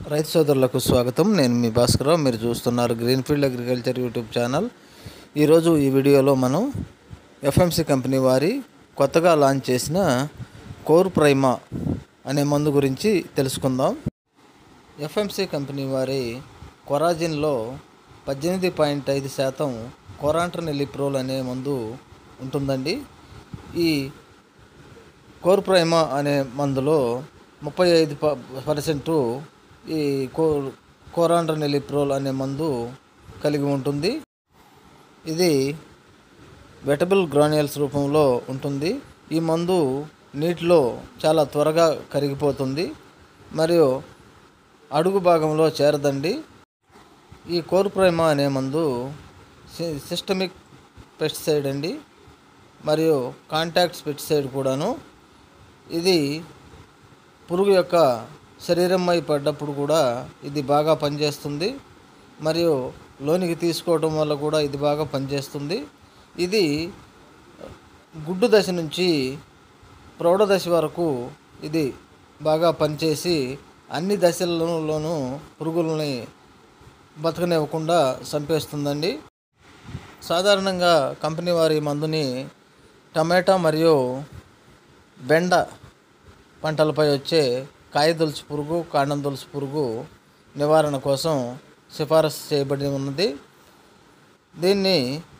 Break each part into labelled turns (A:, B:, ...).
A: రైతు సోదరులకు స్వాగతం నేను మీ భాస్కరరావు మీరు చూస్తున్నారు గ్రీన్ఫీల్డ్ అగ్రికల్చర్ యూట్యూబ్ ఛానల్ ఈరోజు ఈ వీడియోలో మనం ఎఫ్ఎంసి కంపెనీ వారి కొత్తగా లాంచ్ చేసిన కోర్ ప్రైమా అనే మందు గురించి తెలుసుకుందాం ఎఫ్ఎంసి కంపెనీ వారి కొరాజిన్లో పద్దెనిమిది పాయింట్ ఐదు శాతం కొరాంట్రనెలిప్రోల్ అనే మందు ఉంటుందండి ఈ కోర్ ప్రైమా అనే మందులో ముప్పై ఐదు ప పర్సెంటు ఈ కో కోరాండ్రనెలిప్రోల్ అనే మందు కలిగి ఉంటుంది ఇది వెటబుల్ గ్రాన్యూల్స్ రూపంలో ఉంటుంది ఈ మందు నీటిలో చాలా త్వరగా కరిగిపోతుంది మరియు అడుగు భాగంలో చేరదండి ఈ కోర్ ప్రైమా అనే మందు సి- సిస్టమిక్ పెస్టిసైడ్ అండి మరియు కాంటాక్ట్ పెస్టిసైడ్ కూడాను ఇది పురుగు యొక్క శరీరంపై పడ్డప్పుడు కూడా ఇది బాగా పనిచేస్తుంది మరియు లోనికి తీసుకోవడం వల్ల కూడా ఇది బాగా పనిచేస్తుంది ఇది గుడ్డు దశ నుంచి ప్రౌఢ దశ వరకు ఇది బాగా పనిచేసి అన్ని దశలలోనూ పురుగులని బతకనివ్వకుండా చంపేస్తుందండి సాధారణంగా కంపెనీ వారి మందుని టమాటా మరియు బెండ పంటలపై వచ్చే కాయదొలుచు పురుగు కాండం దొలుచు పురుగు నివారణ కోసం సిఫారసు చేయబడి ఉన్నది దీన్ని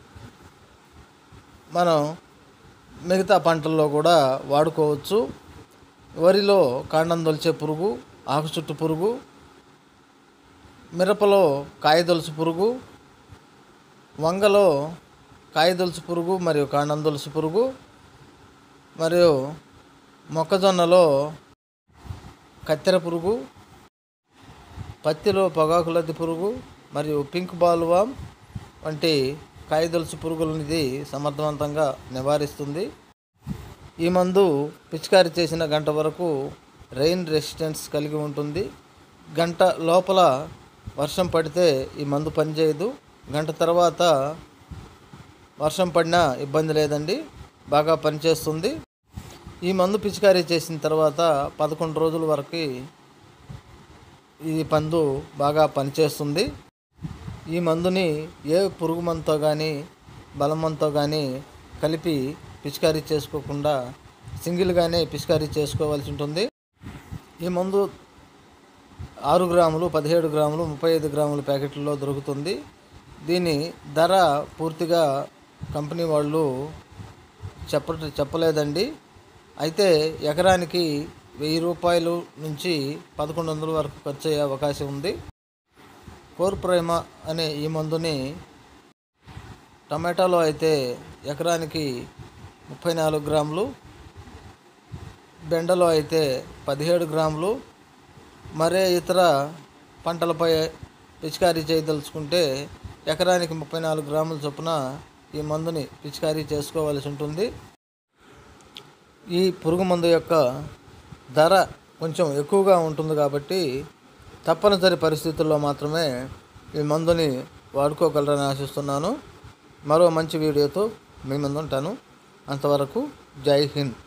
A: మనం మిగతా పంటల్లో కూడా వాడుకోవచ్చు వరిలో కాండం దొలిచే పురుగు ఆకు చుట్టు పురుగు మిరపలో కాయదొలుచు పురుగు వంగలో కాయదొలుచు పురుగు మరియు కాండం దొలుచు పురుగు మరియు మొక్కజొన్నలో కత్తెర పురుగు పత్తిలో పొగాకులద్ది పురుగు మరియు పింక్ బాల్వామ్ వంటి కాయదొలుసు పురుగులను ఇది సమర్థవంతంగా నివారిస్తుంది ఈ మందు పిచికారి చేసిన గంట వరకు రెయిన్ రెసిస్టెన్స్ కలిగి ఉంటుంది గంట లోపల వర్షం పడితే ఈ మందు పనిచేయదు గంట తర్వాత వర్షం పడినా ఇబ్బంది లేదండి బాగా పనిచేస్తుంది ఈ మందు పిచికారీ చేసిన తర్వాత పదకొండు రోజుల వరకు ఈ పందు బాగా పనిచేస్తుంది ఈ మందుని ఏ పురుగు మందుతో కానీ బలం మందుతో కానీ కలిపి పిచికారీ చేసుకోకుండా సింగిల్గానే పిచికారీ చేసుకోవాల్సి ఉంటుంది ఈ మందు ఆరు గ్రాములు పదిహేడు గ్రాములు ముప్పై ఐదు గ్రాముల ప్యాకెట్లలో దొరుకుతుంది దీని ధర పూర్తిగా కంపెనీ వాళ్ళు చెప్ప చెప్పలేదండి అయితే ఎకరానికి వెయ్యి రూపాయలు నుంచి పదకొండు వందల వరకు ఖర్చు అయ్యే అవకాశం ఉంది కోర్ ప్రేమ అనే ఈ మందుని టమాటాలో అయితే ఎకరానికి ముప్పై నాలుగు గ్రాములు బెండలో అయితే పదిహేడు గ్రాములు మరే ఇతర పంటలపై పిచికారీ చేయదలుచుకుంటే ఎకరానికి ముప్పై నాలుగు గ్రాముల చొప్పున ఈ మందుని పిచికారీ చేసుకోవాల్సి ఉంటుంది ఈ పురుగు మందు యొక్క ధర కొంచెం ఎక్కువగా ఉంటుంది కాబట్టి తప్పనిసరి పరిస్థితుల్లో మాత్రమే ఈ మందుని వాడుకోగలరని ఆశిస్తున్నాను మరో మంచి వీడియోతో మీ ముందు ఉంటాను అంతవరకు జై హింద్